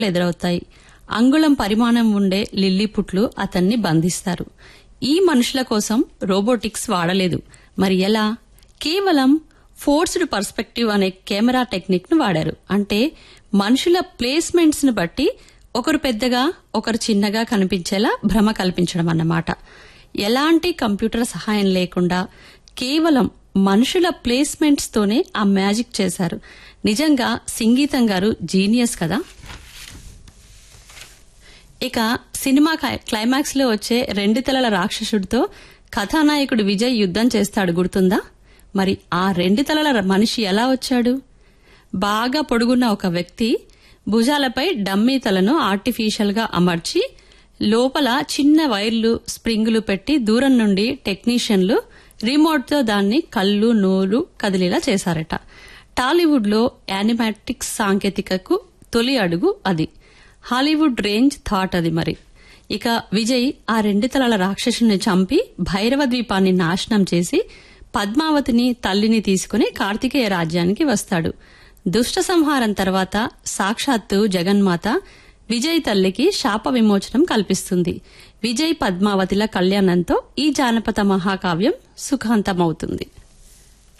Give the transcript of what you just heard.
ఎదురవుతాయి అంగుళం పరిమాణం ఉండే లిల్లీ పుట్లు అతన్ని బంధిస్తారు ఈ మనుషుల కోసం రోబోటిక్స్ వాడలేదు మరి ఎలా కేవలం ఫోర్స్డ్ పర్స్పెక్టివ్ అనే కెమెరా టెక్నిక్ ను వాడారు అంటే మనుషుల ప్లేస్మెంట్స్ ను బట్టి ఒకరు పెద్దగా ఒకరు చిన్నగా కనిపించేలా భ్రమ కల్పించడం అన్నమాట ఎలాంటి కంప్యూటర్ సహాయం లేకుండా కేవలం మనుషుల ప్లేస్మెంట్స్ తోనే ఆ మ్యాజిక్ చేశారు నిజంగా సంగీతం గారు జీనియస్ కదా ఇక సినిమా క్లైమాక్స్ లో వచ్చే రెండు తలల రాక్షసుడితో కథానాయకుడు విజయ్ యుద్ధం చేస్తాడు గుర్తుందా మరి ఆ రెండు తలల మనిషి ఎలా వచ్చాడు బాగా పొడుగున్న ఒక వ్యక్తి భుజాలపై డమ్మీ తలను ఆర్టిఫిషియల్ గా అమర్చి లోపల చిన్న వైర్లు స్ప్రింగులు పెట్టి దూరం నుండి టెక్నీషియన్లు రిమోట్ తో దాన్ని కళ్ళు నోరు కదిలేలా చేశారట టాలీవుడ్ లో యానిమాటిక్స్ సాంకేతికకు తొలి అడుగు అది హాలీవుడ్ రేంజ్ థాట్ అది మరి ఇక విజయ్ ఆ రెండు తలల రాక్షసుని చంపి భైరవ ద్వీపాన్ని నాశనం చేసి పద్మావతిని తల్లిని తీసుకుని కార్తికేయ రాజ్యానికి వస్తాడు దుష్ట సంహారం తర్వాత సాక్షాత్తు జగన్మాత విజయ్ తల్లికి శాప విమోచనం కల్పిస్తుంది విజయ్ పద్మావతిల కళ్యాణంతో ఈ జానపద మహాకావ్యం సుఖాంతమవుతుంది